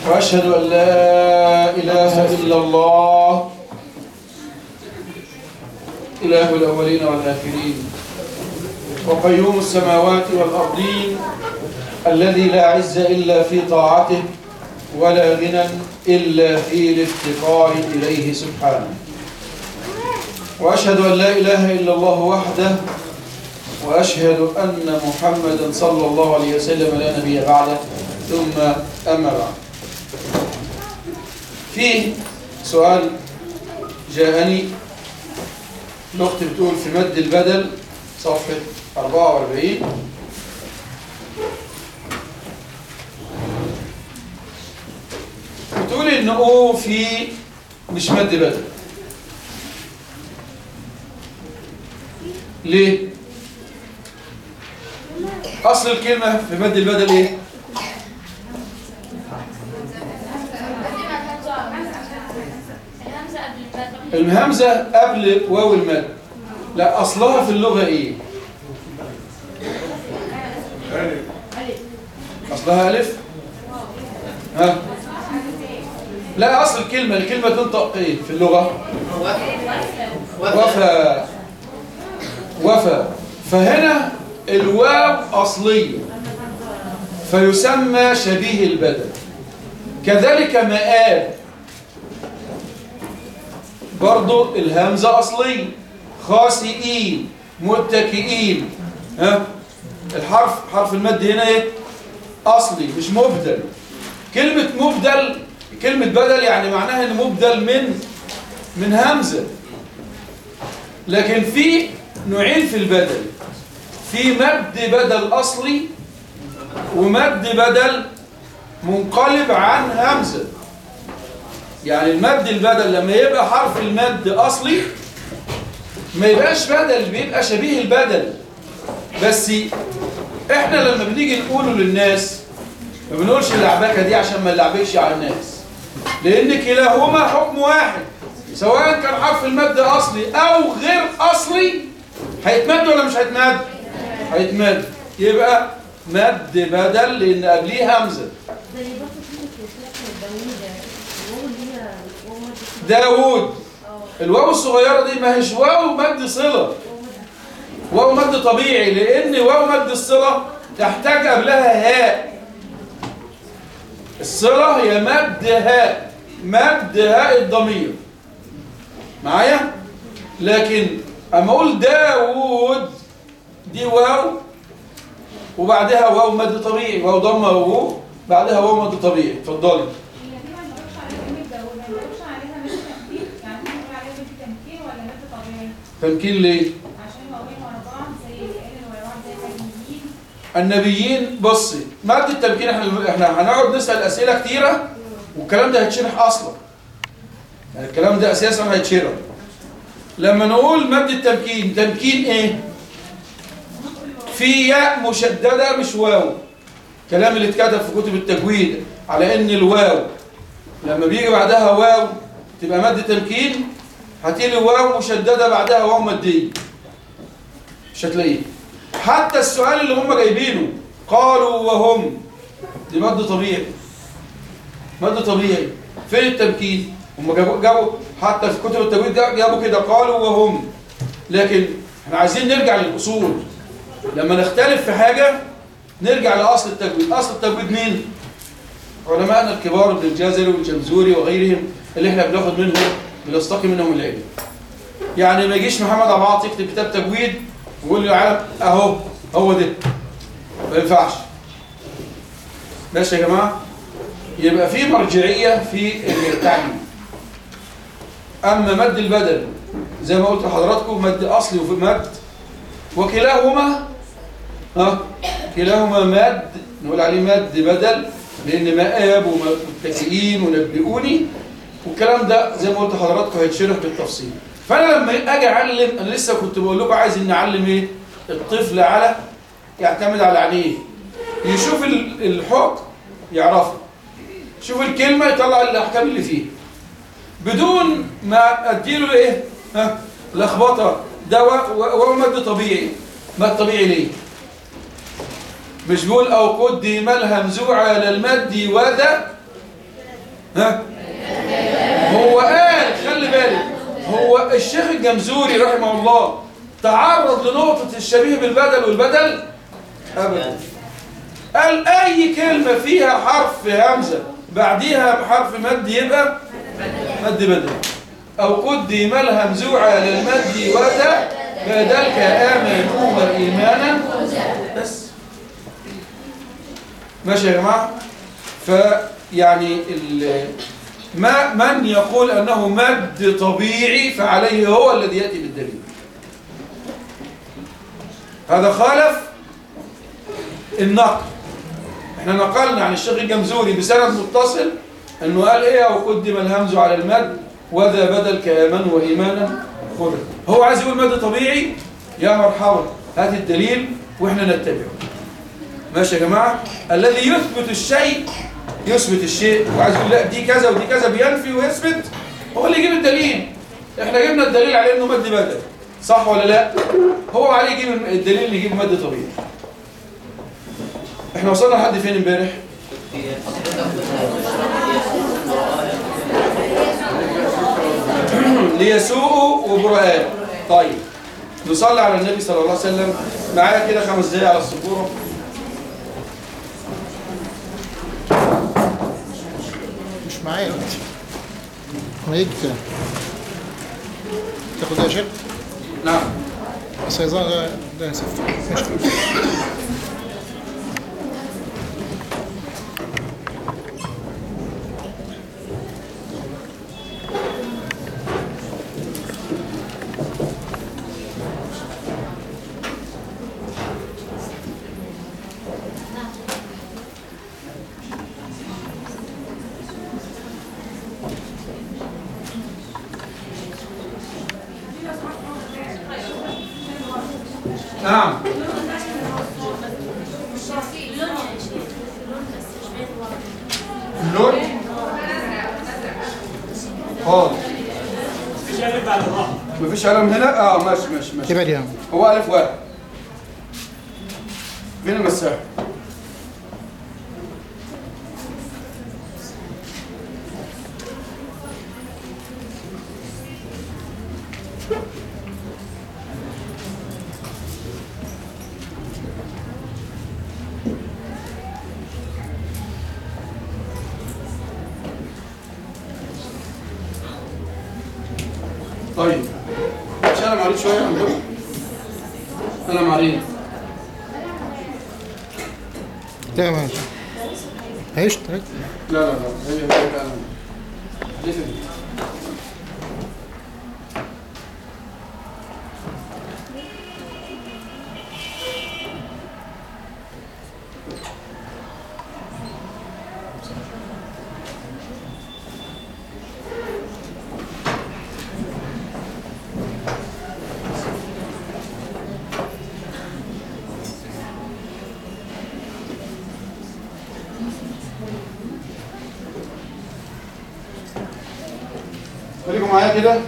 وأشهد أن لا إله إلا الله إله الأولين والآخرين وقيوم السماوات والأرضين الذي لا عز إلا في طاعته ولا غنى إلا في الافتقار إليه سبحانه وأشهد أن لا إله إلا الله وحده وأشهد أن محمدا صلى الله عليه وسلم لا نبي بعده ثم أما بعد فيه سؤال جاءني الأخت بتقول في مد البدل صفحة 44 بتقول إن أو في مش مد بدل ليه؟ أصل الكلمة في مد البدل إيه؟ الهمزة قبل واو المد لا أصلها في اللغة إيه؟ أصلها ألف؟ ها؟ لا أصل الكلمة الكلمة تنطق إيه في اللغة؟ وفى وفى فهنا الواو أصلية فيسمى شبيه البدل كذلك مآب برضو الهمزة أصلية خاسئين متكئين ها الحرف حرف المد هنا ايه أصلي مش مبدل كلمة مبدل كلمة بدل يعني معناها ان مبدل من من همزة لكن في نوعين في البدل في مد بدل أصلي ومد بدل منقلب عن همزة يعني المد البدل لما يبقى حرف المد أصلي ما يبقاش بدل بيبقى شبيه البدل بس احنا لما بنيجي نقوله للناس ما بنقولش اللعبكة دي عشان ما نلعبكش على الناس لأن كلاهما حكم واحد سواء كان حرف المد أصلي أو غير أصلي هيتمد ولا مش هيتمد؟ هيتمد يبقى مد بدل لأن قبليه همزة زي برضه كلمة يطلق الداوودة الواو اللي هي واو مد داوود اه الواو الصغيرة دي ما هيش واو مد صلة واو مد طبيعي لأن واو مد الصلة تحتاج قبلها هاء الصلة هي مد هاء مد هاء الضمير معايا لكن أما أقول داوود دي واو وبعدها واو مد طبيعي واو ضمة وهو بعدها واو مد طبيعي اتفضلي هي دي ما نقولش عليها كلمة داوود ما نقولش عليها مد تمكين يعني ممكن نقول عليها مد تمكين ولا مد طبيعي تمكين ليه؟ عشان واقفين ورا بعض زي الآن ورا بعض زي التلميذين النبيين بصي مادة التمكين احنا احنا هنقعد نسأل أسئلة كتيرة والكلام ده هيتشرح أصلا يعني الكلام ده أساسا هيتشرح لما نقول مادة التمكين تمكين إيه؟ في ياء مشددة مش واو الكلام اللي اتكتب في كتب التجويد على إن الواو لما بيجي بعدها واو تبقى مادة تمكين هتيجي واو مشددة بعدها واو مادية مش هتلاقيه حتى السؤال اللي هم جايبينه قالوا وهم دي مد طبيعي مد طبيعي فين التمكين هم جابوا, جابوا حتى في كتب التجويد جا- جابوا كده قالوا وهم لكن احنا عايزين نرجع للأصول لما نختلف في حاجة نرجع لأصل التجويد أصل التجويد مين؟ علماءنا الكبار ابن الجازري والجمزوري وغيرهم اللي احنا بناخد منهم بنستقي منهم العلم يعني ما يجيش محمد ابو عاطي يكتب كتاب تجويد ويقول له عالم اهو هو ده ما ينفعش ماشي يا جماعه يبقى في مرجعيه في التعليم اما مد البدل زي ما قلت لحضراتكم مد اصلي وفي مد وكلاهما ها كلاهما مد نقول عليه مد بدل لان مآب ومتكئين ونبئوني والكلام ده زي ما قلت لحضراتكم هيتشرح بالتفصيل فانا لما اجي اعلم انا لسه كنت بقول لكم عايز نعلم ايه الطفل على يعتمد على عينيه يشوف ال- الحكم يعرفه شوف الكلمه يطلع الاحكام اللي فيها بدون ما اديله ايه ها لخبطه ده و- و- وهو مد طبيعي مد طبيعي ليه مش بيقول او قدم الهمزوع على المد وذا ها هو قال خلي بالك هو الشيخ الجمزوري رحمه الله تعرض لنقطة الشبيه بالبدل والبدل أبدا قال أي كلمة فيها حرف همزة بعديها بحرف مد يبقى مد بدل أو قدم الهمزوع على المد ودا بدلك آمنوا وإيمانا بس ماشي يا جماعة فيعني ال- ما من يقول أنه مد طبيعي فعليه هو الذي يأتي بالدليل هذا خالف النقل احنا نقلنا عن الشيخ الجمزوري بسند متصل انه قال ايه او قدم الهمز على المد وذا بدل كامن وايمانا خذ هو عايز يقول مد طبيعي يا مرحبا هات الدليل واحنا نتبعه ماشي يا جماعه الذي يثبت الشيء يثبت الشيء وعايز يقول لا دي كذا ودي كذا بينفي ويثبت هو اللي يجيب الدليل احنا جبنا الدليل على انه مد بدل صح ولا لا هو عليه يجيب الدليل اللي يجيب مد طبيعي احنا وصلنا لحد فين امبارح ليسوءوا وبراء طيب نصلي على النبي صلى الله عليه وسلم معايا كده خمس دقايق على السبوره مش معايا دلوقتي ما يجي كده تاخد يا شيخ نعم بس هيظهر ده ده ينسف ماشي نعم اللون خالص مفيش علم هنا اه ماشي ماشي ماشي ابعد يا عم هو ألف واحد فين المساحة؟ طيب مش انا معريض شويه عندكم انا معريض لا ماشي عيشت عيشت. لا لا لا هي هي فعلا ليه كده؟ خليكم معايا كده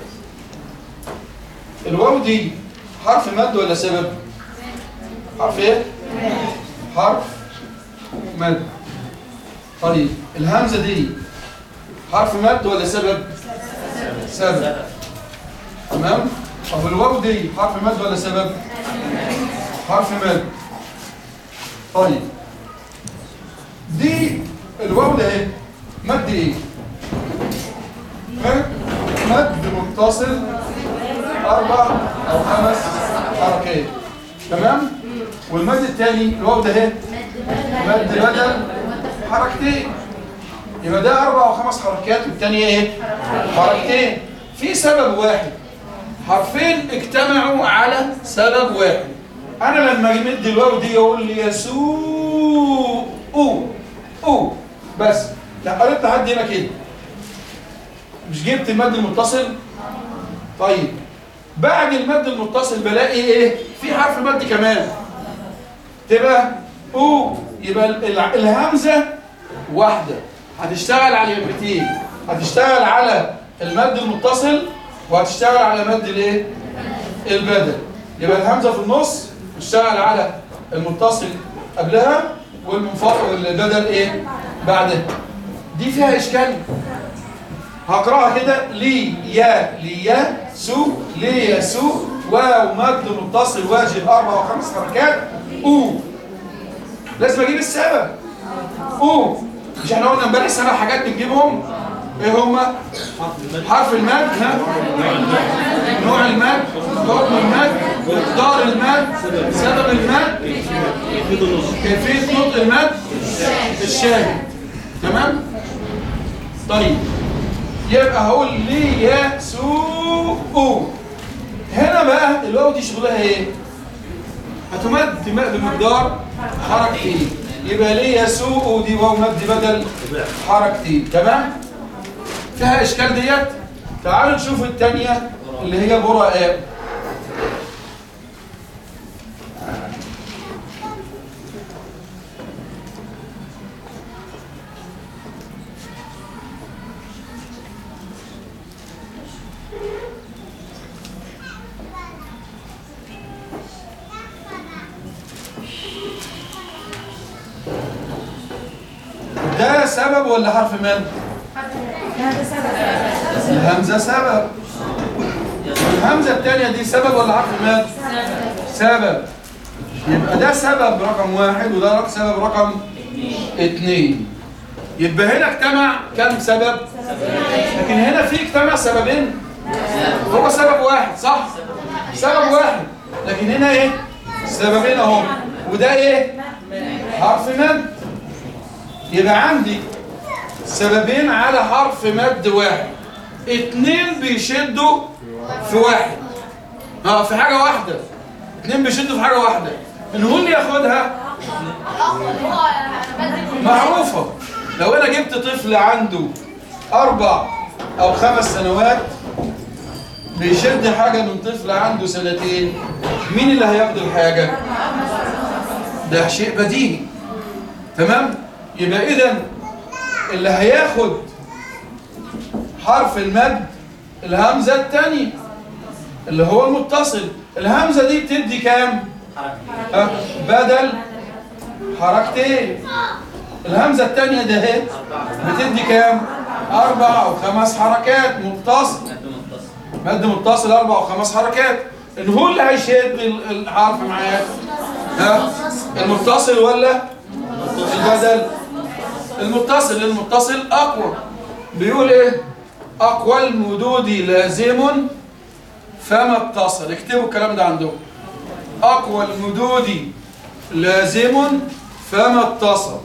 الواو دي حرف مد ولا سبب حرف ايه حرف مد طيب الهمزه دي حرف مد ولا سبب سبب تمام طب الواو دي حرف مد ولا سبب حرف مد طيب دي الواو ده ايه مد ايه مد متصل أربع أو خمس حركات تمام والمد الثاني الواو ده اهي مد بدل حركتين يبقى ده أربع أو خمس حركات والثانية إيه؟ حركتين في سبب واحد حرفين اجتمعوا على سبب واحد أنا لما أمد الواو دي أقول لي يسوء أو أو بس لا قريت لحد هنا كده مش جبت المد المتصل طيب بعد المد المتصل بلاقي ايه في حرف مد كمان تبقى او يبقى ال- ال- الهمزه واحده هتشتغل على اليمتين هتشتغل على المد المتصل وهتشتغل على مد الايه البدل يبقى الهمزه في النص تشتغل على المتصل قبلها والمنفصل والبدل ايه بعدها دي فيها اشكال هقراها كده لي يا ليا سو لي يسو واو مد متصل واجب اربع وخمس حركات او لازم اجيب السبب او مش احنا قلنا امبارح سبع حاجات بنجيبهم ايه هما حرف المد ها نوع المد حكم المد مقدار المد سبب المد كيفيه نطق المد الشاهد تمام طيب يبقى هقول لي يا سوء هنا بقى الواو دي شغلها ايه هتمد بمقدار حركتين يبقى ليه يسوء دي واو مد بدل حركتين تمام فيها اشكال ديت تعالوا نشوف الثانيه اللي هي براء ده سبب ولا حرف مد الهمزة سبب الهمزة الثانية دي سبب ولا حرف مد سبب يبقى ده سبب رقم واحد وده رق- سبب رقم اثنين يبقى هنا اجتمع كم سبب لكن هنا في اجتمع سببين هو سبب واحد صح سبب واحد لكن هنا ايه سببين اهو وده ايه حرف مد يبقى عندي سببين على حرف مد واحد اتنين بيشدوا في واحد اه في حاجة واحدة اتنين بيشدوا في حاجة واحدة نقول ياخدها معروفة لو انا جبت طفل عنده اربع او خمس سنوات بيشد حاجة من طفل عنده سنتين مين اللي هياخد الحاجة ده شيء بديهي تمام يبقى اذا اللي هياخد حرف المد الهمزة الثانية اللي هو المتصل الهمزة دي بتدي كام ها؟ بدل حركتين الهمزة الثانية ده اهي بتدي كام أربع أو خمس حركات متصل مد متصل أربع أو خمس حركات إن هو اللي هيشد ال- الحرف معاك ها المتصل ولا البدل المتصل المتصل أقوى بيقول إيه أقوى المدود لازم فما اتصل اكتبوا الكلام ده عندكم أقوى المدود لازم فما اتصل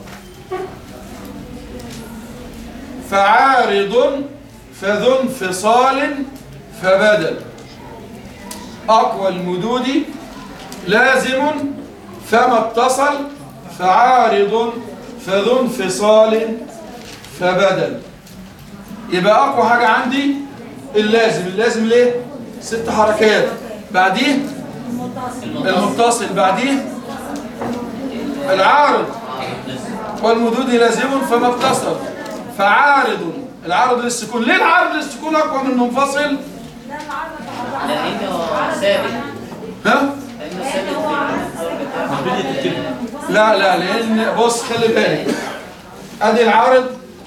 فعارض فذو انفصال فبدل أقوى المدود لازم فما اتصل فعارض فذو انفصال فبدل يبقى أقوى حاجة عندي اللازم اللازم ليه؟ ست حركات بعديه المتصل بعديه العارض والمدود لازم فما اتصل فعارض العارض للسكون ليه العارض للسكون أقوى من المنفصل؟ لأنه ثابت ها؟ لأنه ثابت لا لا لان بص خلي بالك ادي العارض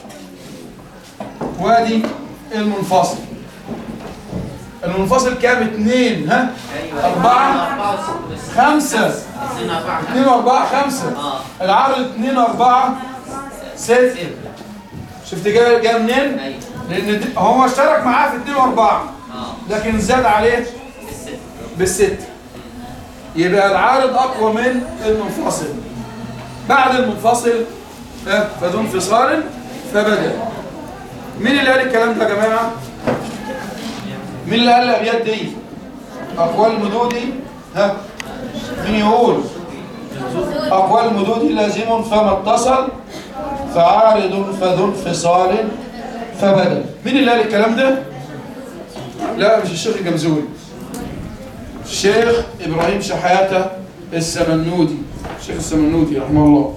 وادي المنفصل المنفصل كام اتنين ها أيوة أربعة أربعة وستة بس خمسة اثنين أربعة اتنين واربعة خمسة آه العارض اتنين واربعة ست ستة شفت جاي جاي منين؟ أيوة لان دي- هو اشترك معاه في اتنين واربعة آه لكن زاد عليه الستة بالست يبقى العارض اقوى من المنفصل بعد المنفصل ها، فذو انفصال فبدل مين اللي قال الكلام ده يا جماعه مين اللي قال الابيات دي اقوال المدود ها مين يقول اقوال المدود لازم فما اتصل فعارض فذو انفصال فبدل مين اللي قال الكلام ده لا مش الشيخ الجمزوري الشيخ إبراهيم شحاتة السمنودي الشيخ السمنودي رحمه الله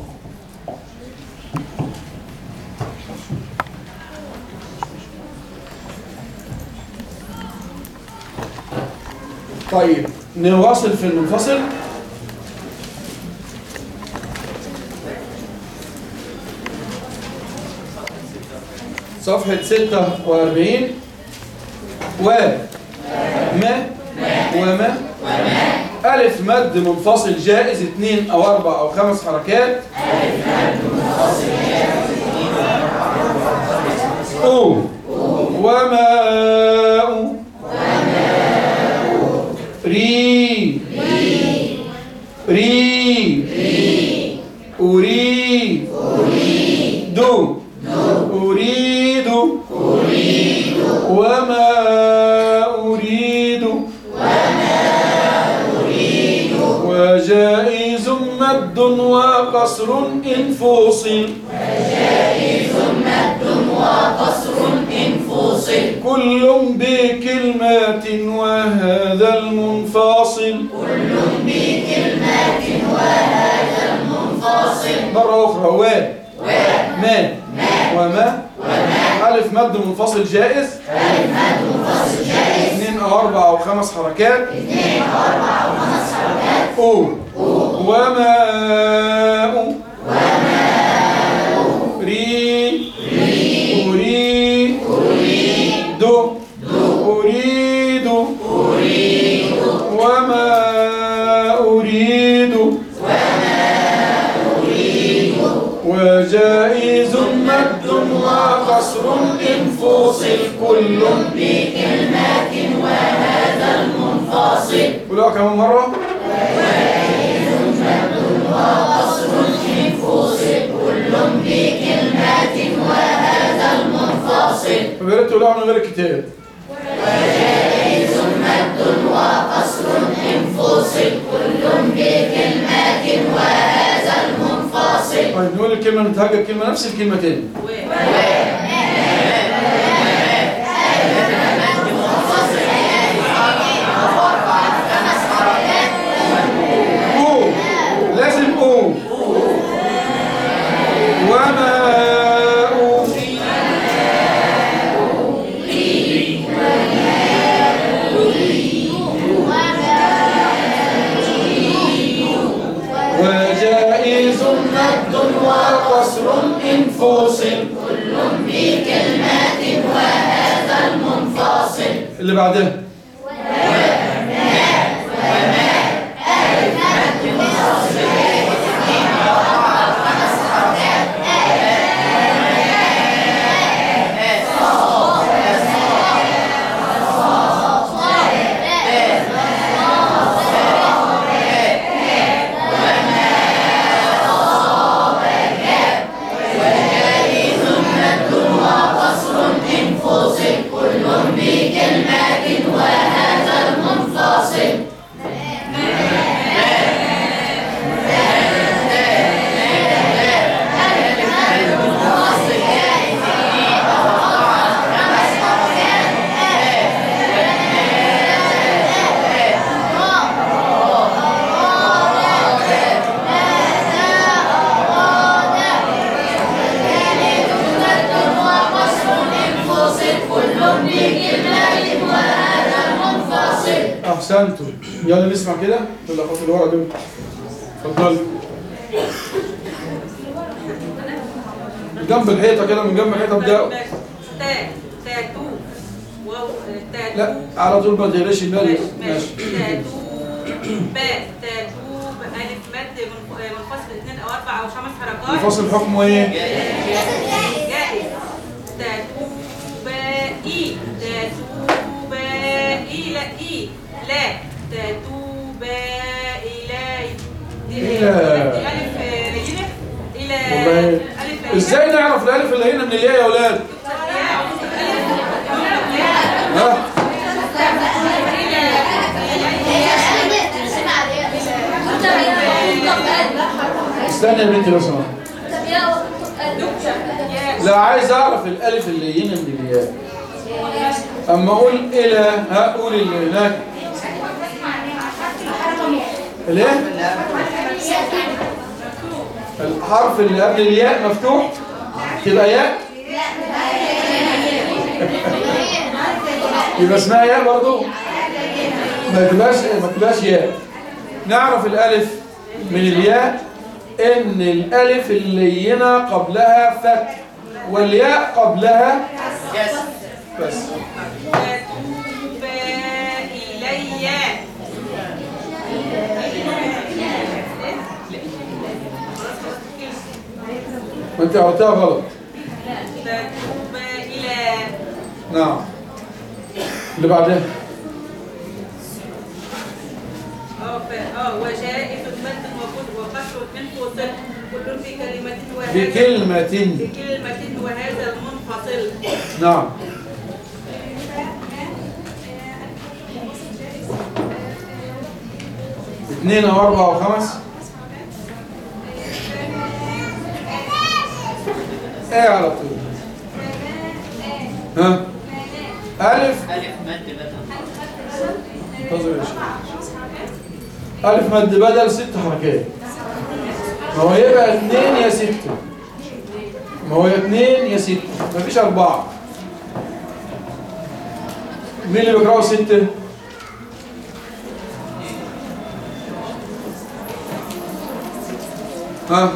طيب نواصل في المنفصل صفحة 46 و ما وما ألف مد منفصل جائز اثنين أو أربع أو خمس حركات أو وماء ري ري أريد دو أريد وما أريد وجائز مد وقصر إن فوصل كل بكلمات وهذا المنفصل كل بكلمات وهذا المنفصل مرة أخرى و ما وما ألف مد منفصل جائز ألف مد منفصل جائز اثنين أو أربع أو خمس حركات اثنين أو أربع أو خمس حركات أو وماء وماء ري أريد أريد أريد أريد وما أريد وما أريد وجائز مد وقصر إن فوصل كل بكلمات وهذا المنفصل قولوا كمان مرة طب يا ريت تقولوها من غير الكتاب طيب نقول الكلمة نتهجى الكلمة نفس الكلمة تاني أو لازم أو وما أو وجائز مد وقصر إن فوصل كل بكلمات وهذا المنفصل اللي بعدها احسنتم يلا نسمع كده الاخوات اللي ورا دول اتفضلوا جنب الحيطه كده من جنب الحيطه ابداوا تا تاتو واو تاتو لا على طول ما تقلقش البال ماشي ماشي تاتو باء تاتو ألف مد منف- منفصل اثنين أو أربع أو خمس حركات الفصل حكمه ايه؟ جائز تاتو باء تاتو باء لا إي لا تاتو باء لا دي- إلى. دي ألف لينة إلى والله ألف لينة. ازاي نعرف الالف اللي هنا من الياء يا اولاد؟ ها؟ استنى يا بنتي لو سمحت لا عايز اعرف الالف اللي هنا من الياء اما اقول الى هقول اللي هناك ليه؟ الحرف اللي قبل الياء مفتوح تبقى ياء يبقى اسمها ياء برضو ما تبقاش ما تبقاش ياء نعرف الالف من الياء ان الالف اللينه قبلها فتح والياء قبلها جزم بس تتوبا إلي ما انت قلتها غلط تتوبا إلى نعم اللي بعدها اه ف- اه وجائز مد وقصر وقصر من فصل كل في كلمة وهذا بكلمة بكلمة وهذا المنفصل نعم اثنين او اربعة او خمس ايه على طول ها الف ألف مد بدل انتظر يا شيخ. الف مد بدل ست حركات ما هو يبقى اثنين يا ستة ما هو يا اثنين يا ستة مفيش اربعة مين اللي بيقرأوا ستة؟ ها؟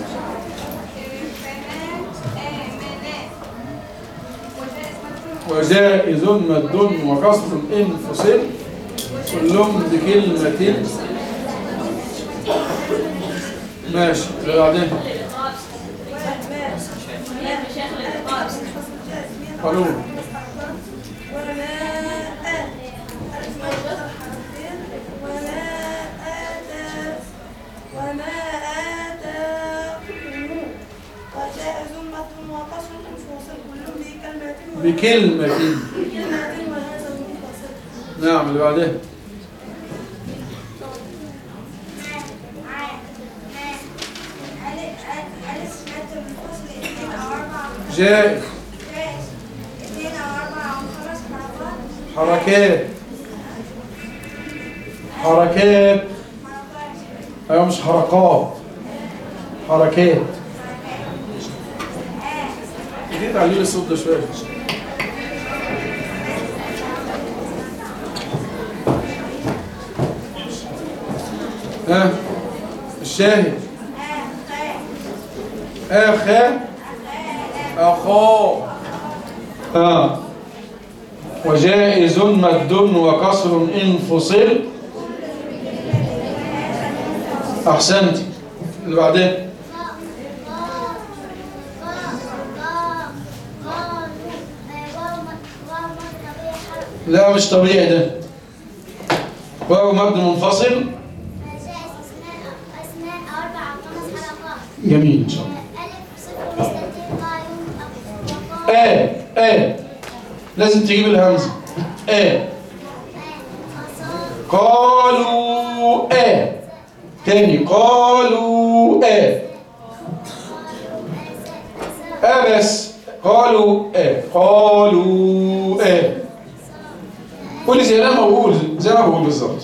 وجائز مد وكسر إن فصل كلهم بكلمة ماشي اللي بعدين قانون وما آتاكم وجائز مد وقصر منفصل كل بكلمة بكلمة بكلمة وهذا المنفصل نعم اللي بعدين ألف مد منفصل اثنين أو أربعة جائز جائز اثنين أو أربعة أو خمس حركات حركات حركات حركات ايوه مش حركات حركات جديد عليه لي الصوت ده شويه ها الشاهد اخا اخا ها وجائز مد وكسر ان فصل احسنت اللي بعدين لا مش طبيعي ده واو مد منفصل جميل ان شاء الله اه اه لازم تجيب الهمزه اه قالوا اه تاني قالوا اه اه بس قالوا اه قالوا اه قولي زي ما بقول زي ما بقول بالظبط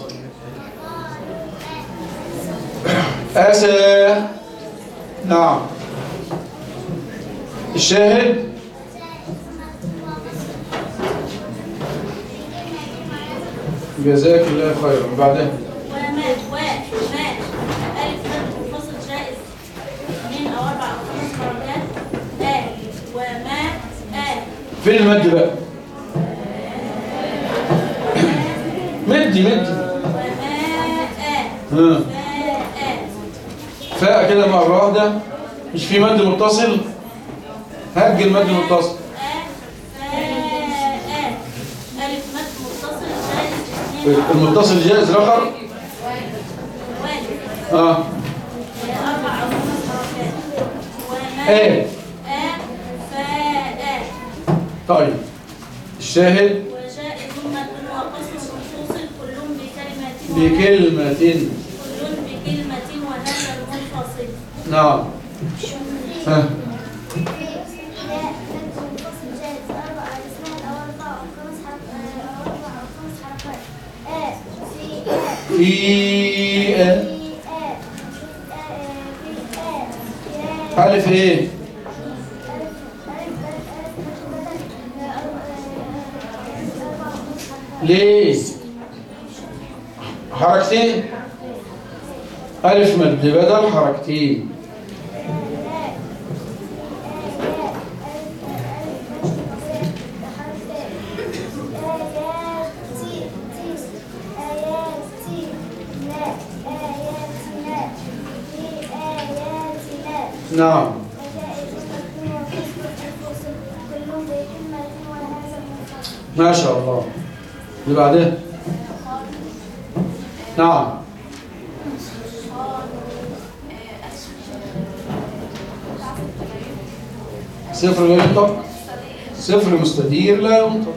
أسى نعم الشاهد جزاك الله خيرا وبعدين ومات ومات ألف مد منفصل جائز اثنين أو أربع أو خمس حركات آ ومات آ فين المد بقى مدي مدي وماء ها فاء فاء كده مرة واحدة مش في مد متصل هج المد المتصل ألف مد متصل جائز اثنين أو المتصل جائز رقم واحد اه أربع أو خمس حركات وماء ايه آ فاء طيب الشاهد وجائز مد وقصر منفصل كلهم بكلمة بكلمة كل بكلمة وهذا المنفصل نعم ها في ألف إيه ليه حركتين ألف مد بدل حركتين نعم ما شاء الله اللي بعدها نعم صفر لا ينطق صفر مستدير لا ينطق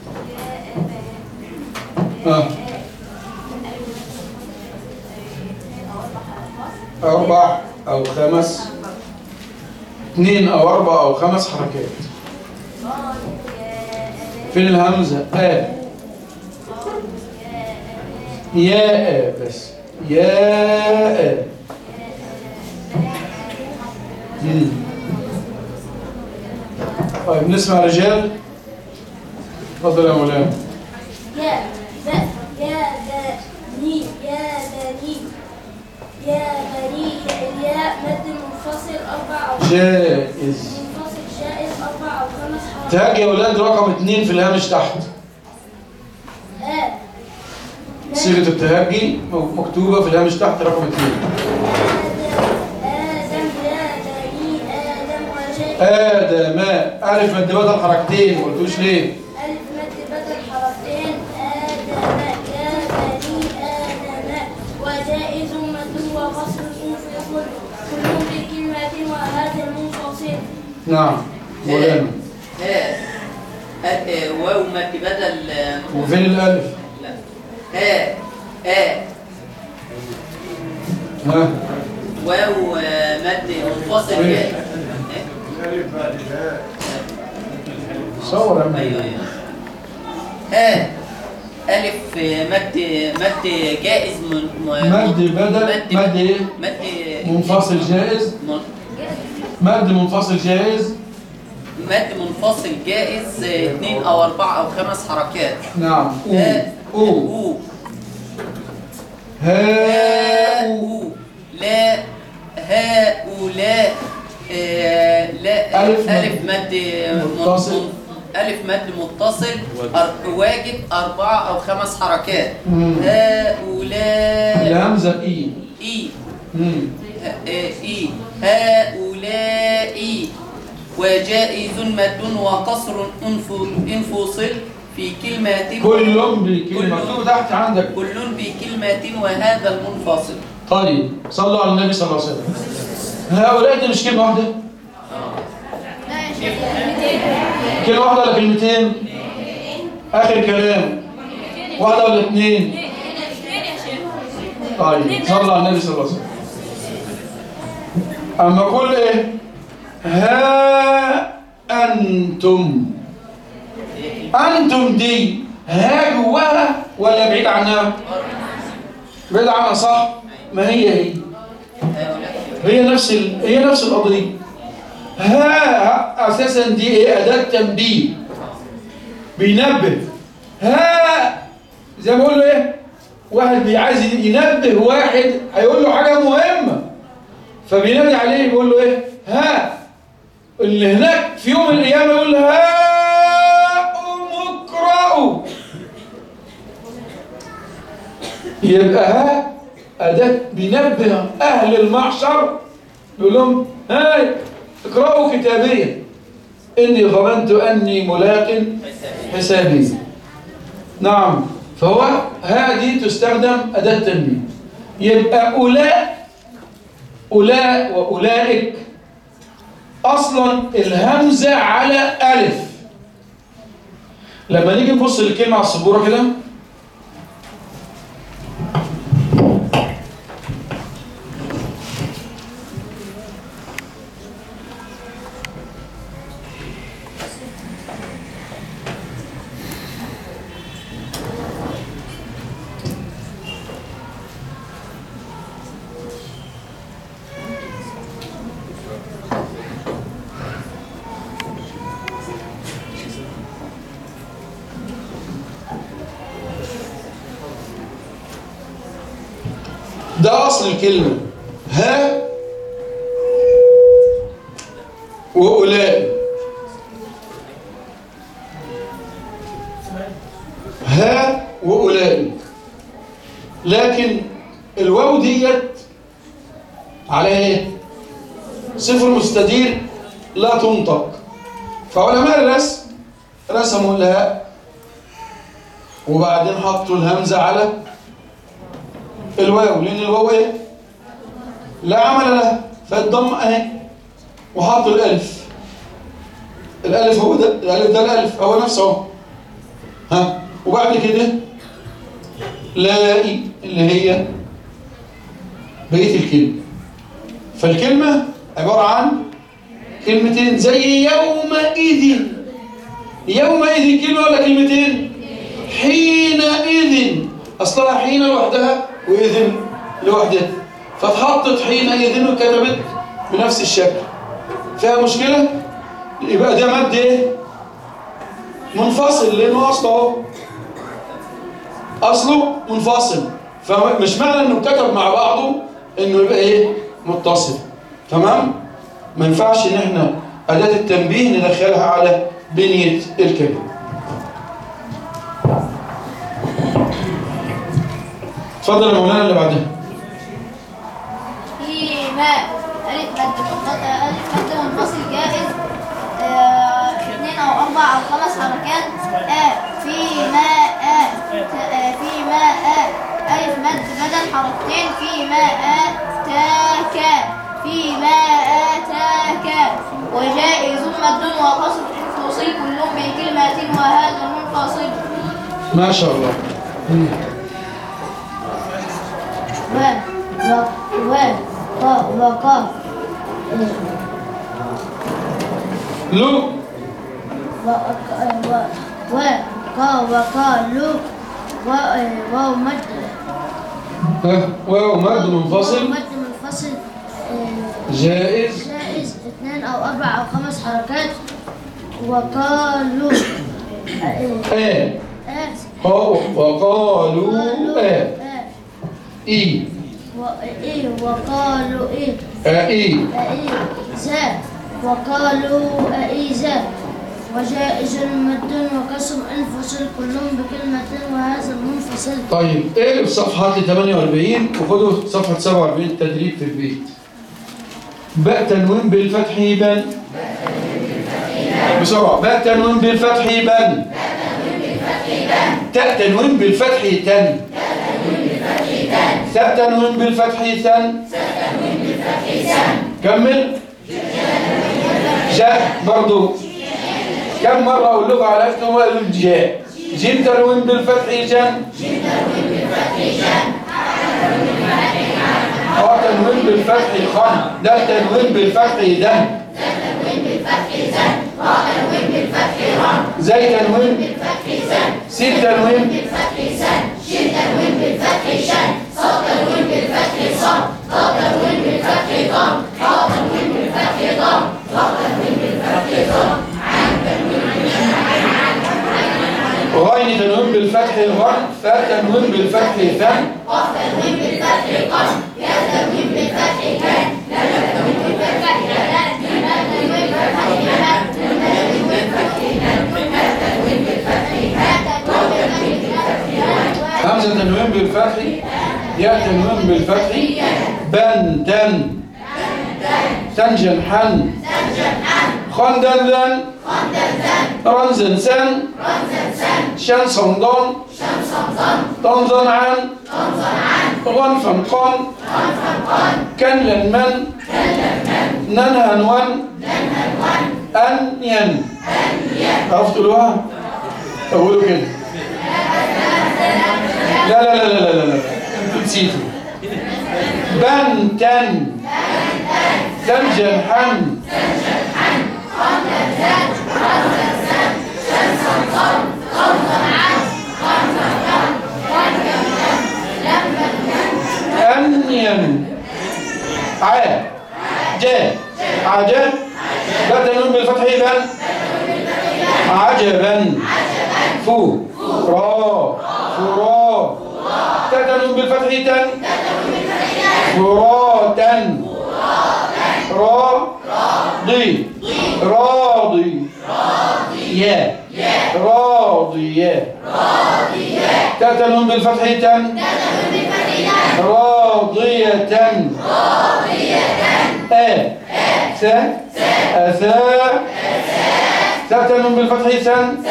آه. أربع أو خمس اثنين أو أربع أو خمس حركات فين الهمزة؟ آ يا آ بس يا آ مم. طيب نسمع رجال تفضل يا مولانا يا ب يا بني يا بني يا بني الياء مد منفصل أربع أو جائز منفصل جائز أربع أو خمس حركات تاج يا ولاد رقم اتنين في الهامش تحت آ صيغة التهجي مكتوبة في الهامش تحت رقم اتنين آدم يا بني آدم وجاء آدم ألف مد بدل حركتين ما قلتوش ليه؟ ألف مد بدل حرفين آدم يا بني آدم وجائز مد وقصر في كل كل بكلمة وهذا المنفصل نعم مولانا ها ها واو مد بدل آه، وفين الألف؟ لا ها ها ها واو آه، مد منفصل أيوة. جاء صور يا عم. ايوه ايوه ها ألف آه، مد مد جائز من م- مد بدل مد ايه؟ مد منفصل جائز من- مد منفصل جائز مد منفصل جائز آه، اثنين او اربعة او خمس حركات نعم ها أو أو أو ها أو هاء لا هؤلاء آه، لا ألف مد ألف مد متصل. من- ألف مد متصل أر- واجب أربعة أو خمس حركات مم. هؤلاء الهمزة إي إي مم. ه- آه، إي هؤلاء وجائز مد وقصر انف- انفصل في كلمة كل بكلمة كل- مكتوب تحت عندك كل بكلمة وهذا المنفصل طيب صلوا على النبي صلى الله عليه وسلم هؤلاء دي مش كلمة واحدة كلمة واحدة ولا كلمتين آخر كلام واحدة ولا اتنين طيب صلى على النبي صلى الله عليه وسلم أما أقول إيه ها أنتم أنتم دي ها جواها ولا بعيد عنها بعيد عنها صح ما هي هي هي نفس ال... هي نفس القضية ها أساسا دي إيه أداة تنبيه بينبه ها زي ما بقول له إيه واحد بي- عايز ينبه واحد هيقول له حاجة مهمة فبينادي عليه بيقول له إيه ها اللي هناك في يوم من الأيام يقول له ها قوموا اقرأوا يبقى ها أداة بينبه أهل المحشر يقول لهم هاي اقرأوا كتابيا إني ظننت أني ملاق حسابي نعم فهو هذه تستخدم أداة تنبيه يبقى أولاء أولاء وأولئك أصلا الهمزة على ألف لما نيجي نبص للكلمة على السبورة كده ده أصل الكلمة ها وأولئك ها وأولئك لكن الواو ديت على ايه؟ صفر مستدير لا تنطق فعلماء الرسم رسموا الهاء وبعدين حطوا الهمزة على الواو لأن الواو ايه؟ لا عمل لها فالضم اهي وحطوا الألف الألف هو ده الألف ده الألف هو نفسه اهو ها وبعد كده لاقي اللي هي بقية الكلمة فالكلمة عبارة عن كلمتين زي يومئذ يومئذ كلمة ولا كلمتين حينئذ أصلها حين لوحدها وإذن لوحدها فاتحطت حينئذ وكتبت بنفس الشكل فيها مشكلة يبقى ده مد ايه منفصل لانه اصله اهو اصله منفصل فمش معنى انه كتب مع بعضه انه يبقى ايه متصل تمام ما ينفعش ان احنا اداه التنبيه ندخلها على بنيه الكلمه اتفضل يا مولانا اللي بعدها في ماء ألف مد منفصل ألف مد منفصل جائز آه، اثنين أو أربع أو خمس حركات آ في ماء آ ت- آه، في ماء آ ألف مد بدل حركتين في ماء آ تا كا في ماء آ تا كا وجائز مد وقصر إن فصل كل بكلمة وهذا منفصل ما شاء الله و و و ق وقاف لو و و و ق وقالوا و واو مد ها واو مد واو منفصل مد منفصل آه، جائز جائز اثنين او اربع او خمس حركات وقالوا آه، آه آه، قا- وقالوا آه آه، إي و- إيه وقالوا إيه آه إي أئذا وقالوا أئذا وجائز مد وكسر انفصل كلهم بكلمة وهذا المنفصل طيب اقلب صفحات ل 48 وخدوا صفحة 47 تدريب في البيت باء تنوين بالفتح يبان بسرعة باء تنوين بالفتح يبان تاء تنوين بالفتح تن ثاء تنوين بالفتح ثن كمل جاء برضو كم مرة أقول لكم على أكتب الجاء جيم تنوين بالفتح جن اه تنوين بالفتح خن ده تنوين بالفتح دم زي تنوين سين تنوين غين تنوين بالفتح غن فاء تنوين بالفتح ثن همزة تنوين بالفتح ياء تنوين بالفتح بن تن سنجن حن خندن ذن رنزن سن شن صندون طنزن عن غنفن قن كنلن من ننهن ون أن ين عرفتوا الوها؟ أقولوا كده لا لا لا لا لا لا لا انتوا نسيتوا بن تن تنجن حن أنين ع ج عجب بدل بالفتح بن عجبا فو را فرا تدل بالفتح تن فراتا را ضي راضي يا راضية تدل بالفتح تن راضية آ سا أسا سا تنون بالفتح سن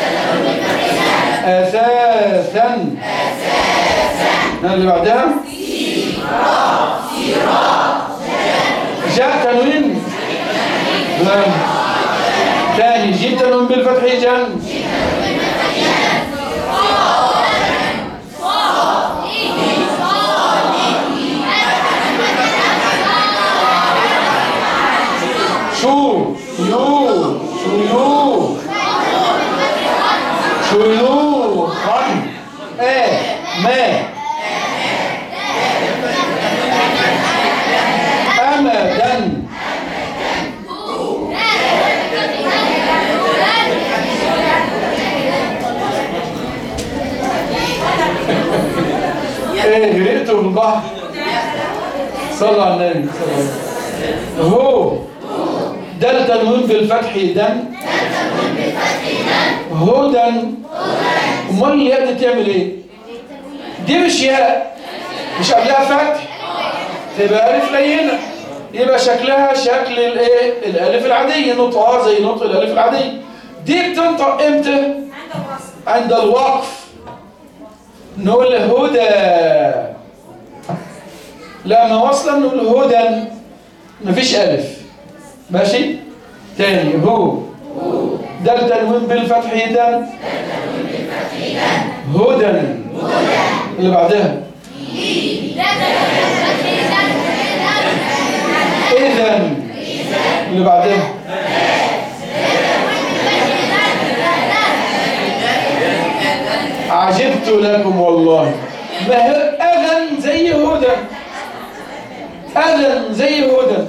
أساسا ها اللي بعدها جاء تنوين لا. تاني جيب تنوين بالفتح جن شو يو شيوخ شيوخا ايه ما أمدا ايه غرقتوا في البحر صلى على النبي صلى الله عليه وسلم هو ده التنوين بالفتح دم هدى امال الياء دي تعمل ايه دي مش ياء مش قبلها فتح تبقى الف لينه يبقى شكلها شكل الايه الالف العاديه نطقها زي نطق الالف العاديه دي بتنطق امتى عند الوصل عند الوقف نقول هدى لما وصلا نقول هدى مفيش ألف ماشي تاني هو ده التنوين بالفتح ده هدى اللي بعدها إذا اللي بعدها عجبت لكم والله ما هي أذن زي هدى أذن زي هدى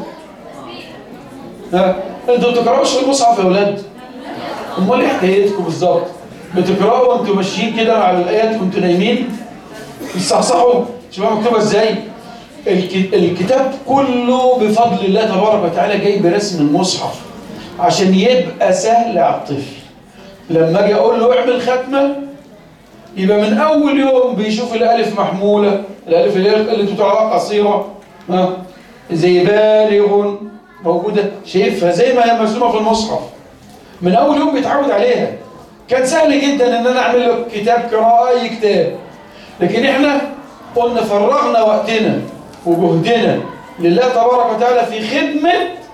ها انتوا بتقرأوش في المصحف يا ولاد امال ايه حكايتكم بالظبط بتقرأوا وانتوا ماشيين كده على الآيات وانتوا نايمين بتصحصحوا شوفوا مكتوبة ازاي الك- الكتاب كله بفضل الله تبارك وتعالى جاي برسم المصحف عشان يبقى سهل على الطفل لما اجي اقول له اعمل ختمه يبقى من اول يوم بيشوف الالف محموله الالف اللي هي اللي بتطلع قصيره ها زي بالغ موجوده شايفها زي ما هي مرسومه في المصحف من اول يوم بيتعود عليها كان سهل جدا ان انا اعمل له كتاب قراءه اي كتاب لكن احنا قلنا فرغنا وقتنا وجهدنا لله تبارك وتعالى في خدمه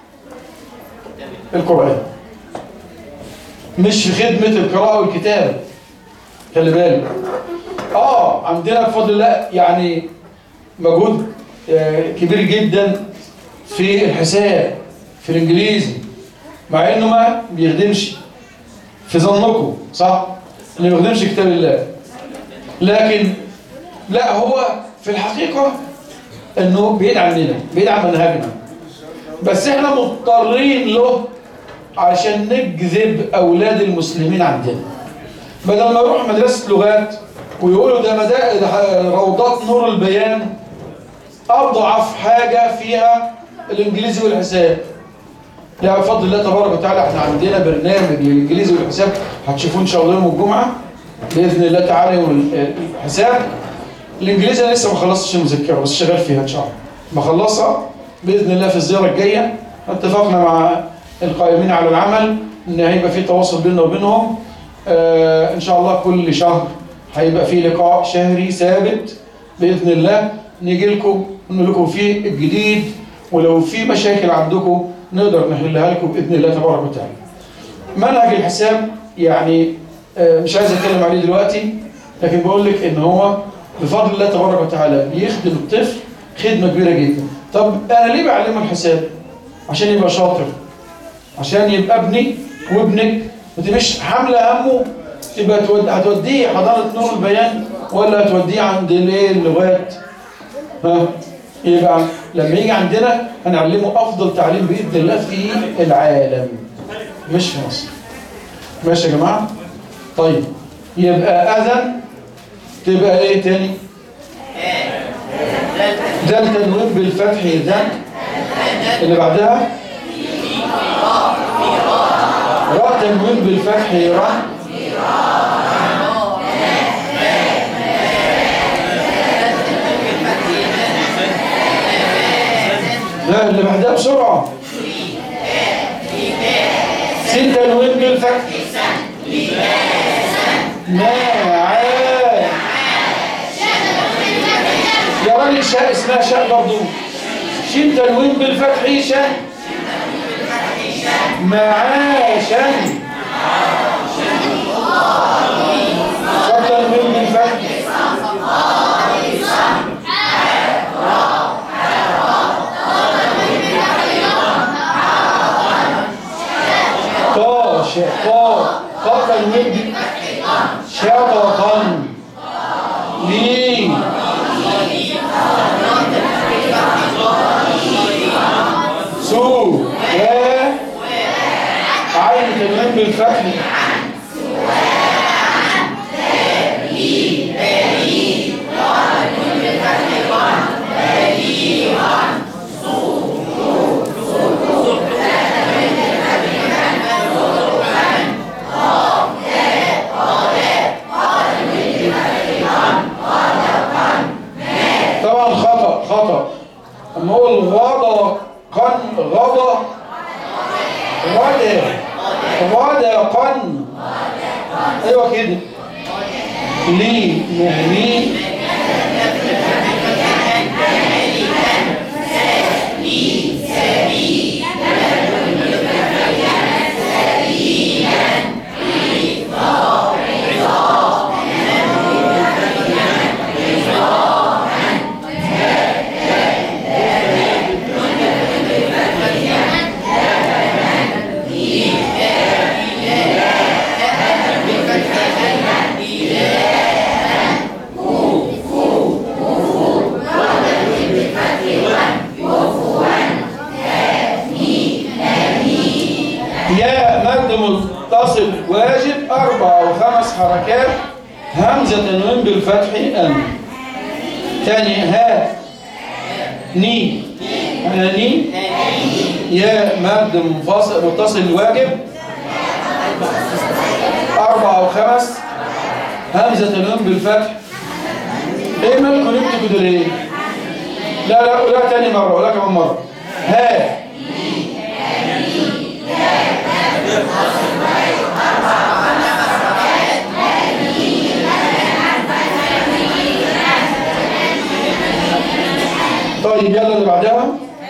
القران مش في خدمه القراءه والكتابه خلي بالك اه عندنا بفضل الله يعني مجهود آه، كبير جدا في الحساب في الانجليزي مع انه ما بيخدمش في ظنكم صح انه ما بيخدمش كتاب الله لكن لا هو في الحقيقه انه بعيد عننا بعيد عن منهجنا بس احنا مضطرين له عشان نجذب اولاد المسلمين عندنا بدل ما يروح مدرسة لغات ويقولوا ده مدا ده روضات نور البيان أضعف حاجة فيها الإنجليزي والحساب لا بفضل الله تبارك وتعالى احنا عندنا برنامج للإنجليزي والحساب هتشوفوه إن شاء الله يوم الجمعة بإذن الله تعالى يوم الحساب الإنجليزي أنا لسه ما خلصتش المذكرة بس شغال فيها إن شاء الله بخلصها بإذن الله في الزيارة الجاية اتفقنا مع القائمين على العمل إن هيبقى في تواصل بيننا وبينهم آه إن شاء الله كل شهر هيبقى في لقاء شهري ثابت بإذن الله نيجي لكم نقول لكم فيه الجديد ولو في مشاكل عندكم نقدر نحلها لكم بإذن الله تبارك وتعالى منهج الحساب يعني آه مش عايز أتكلم عليه دلوقتي لكن بقول لك إن هو بفضل الله تبارك وتعالى بيخدم الطفل خدمة كبيرة جدا طب أنا ليه بعلمه الحساب؟ عشان يبقى شاطر عشان يبقى ابني وابنك ما تبقاش حامله همه تبقى تود... هتوديه حضانه نور البيان ولا هتوديه عند الايه اللغات ها يبقى لما يجي عندنا هنعلمه افضل تعليم باذن الله في العالم مش في مصر ماشي يا جماعه طيب يبقى اذن تبقى ايه تاني ده التنوين بالفتح ذن اللي بعدها راء تنوين بالفتح راء لا اللي بعدها بسرعة سين تنوين بالفتح ما عا يا راجل شاء اسمها شاء برضو شين تنوين بالفتح شاء معاشا صد تنوين بالفتح طا شاء طا طا تنوين شططا لي سو يا عين تنوين بالفتح طبعا خطأ خطأ اما اقول غضا قن غضا غدا غدا قن ايوه كده لي مهني يا مد متصل واجب أربع أو خمس حركات همزة تنوين بالفتح أن تاني ها ني أنا ني يا مد منفصل متصل واجب أربع أو خمس همزة تنوين بالفتح إيه مالكم نكتب كده ليه؟ لا لا لا تاني مرة ولا كمان مرة ها طيب يلا اللي بعدها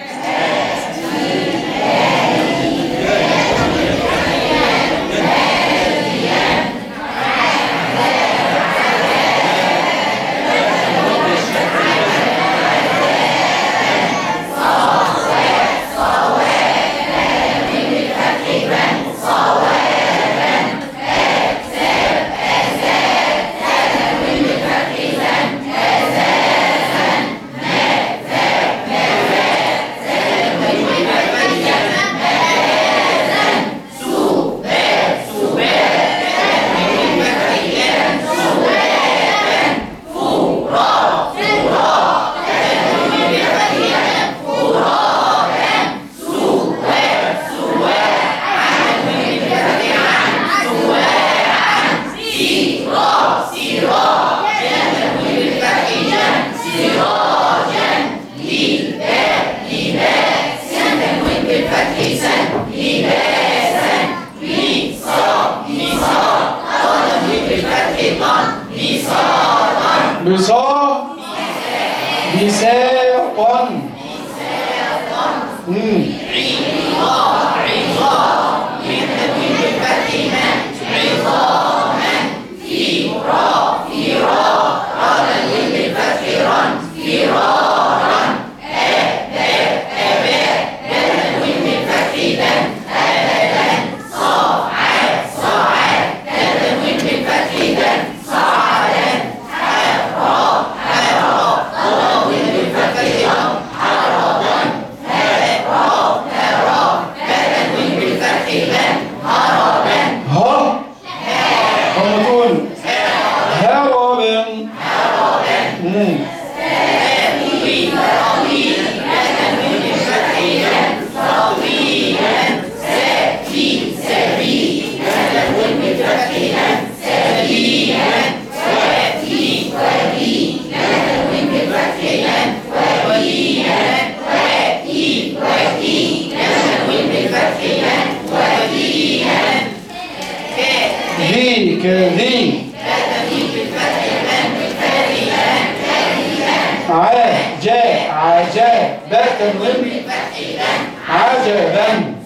بصا بساقا مم. ذي كذي ع جاء عجا باء تنوين عجبا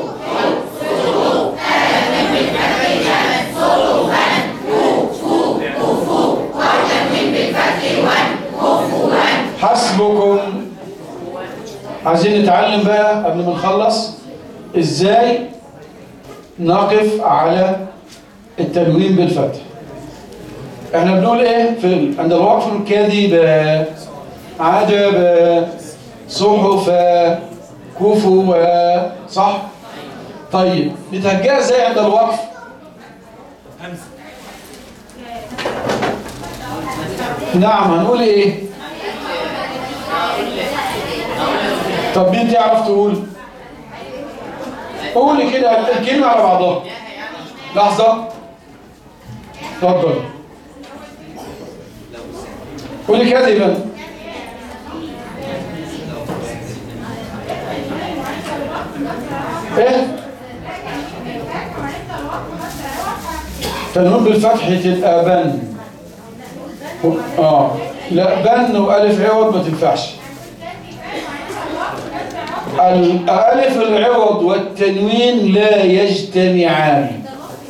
حسبكم عايزين نتعلم بقى قبل ما نخلص ازاي نقف على التنوين بالفتح احنا بنقول ايه في ال- عند الوقف الكاذب عجب صحف كفو صح طيب نتهجاها ازاي عند الوقف نعم هنقول ايه طب مين تعرف تقول قولي كده الكلمة على بعضها لحظة اتفضل قولي كذبا ايه تنوين بالفتح تبقى بن اه لا بن والف عوض ما تنفعش الالف العوض والتنوين لا يجتمعان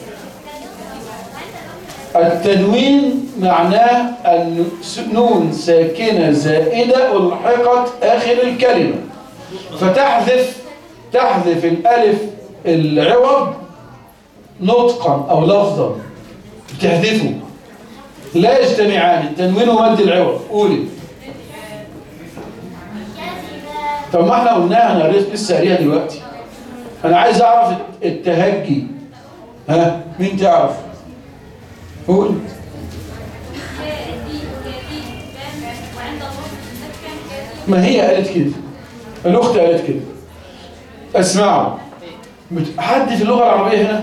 التنوين معناه أن نون ساكنة زائدة ألحقت آخر الكلمة فتحذف تحذف الألف العوض نطقا أو لفظا بتحذفه لا يجتمعان التنوين ومد العوض قولي طب ما احنا قلناها انا لسه قاريها دلوقتي انا عايز اعرف التهجي ها مين تعرف قول ما هي قالت كده الاخت قالت كده اسمعوا بت- حد في اللغه العربيه هنا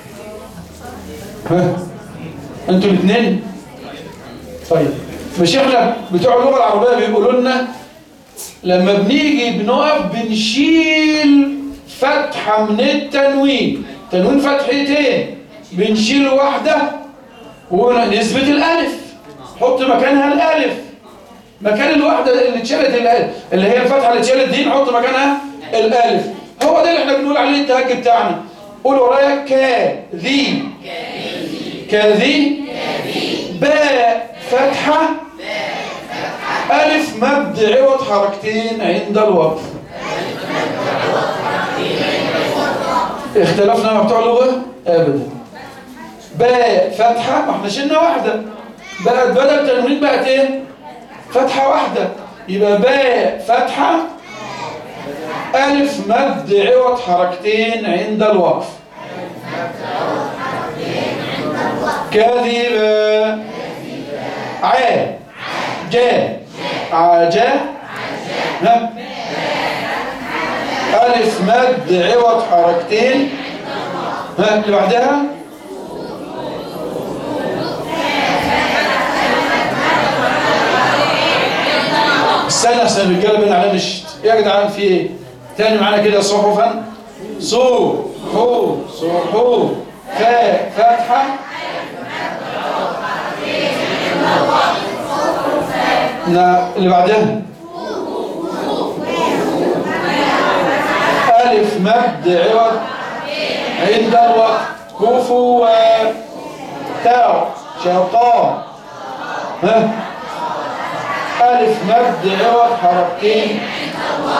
ها انتوا الاثنين طيب مش احنا بتوع اللغه العربيه بيقولوا لنا لما بنيجي بنقف بنشيل فتحه من التنوين تنوين فتحتين بنشيل واحده ونثبت الالف حط مكانها الالف مكان الواحده اللي اتشالت الالف اللي هي الفتحه اللي اتشالت دي نحط مكانها الالف هو ده اللي احنا بنقول عليه التهجي بتاعنا قول ورايا كذي كذي باء فتحه ألف مد عوض حركتين عند الوقف اختلفنا مع بتوع اللغة؟ أبدا باء فتحة ما احنا شلنا واحدة بقت بدل تنوين بقت ايه؟ فتحة واحدة يبقى باء فتحة ألف مد عوض حركتين عند الوقف كذب ع جا عجا ها ألف مد عوض حركتين ها اللي بعدها استنى استنى الرجاله بين علينا الشت إيه يا جدعان في ايه تاني معانا كده صحفا صو حو صحو فا فتحه نا اللي بعدها ألف مد عوض عند الوقت كفو تاء شرطاء ها ألف مد عوض حركتين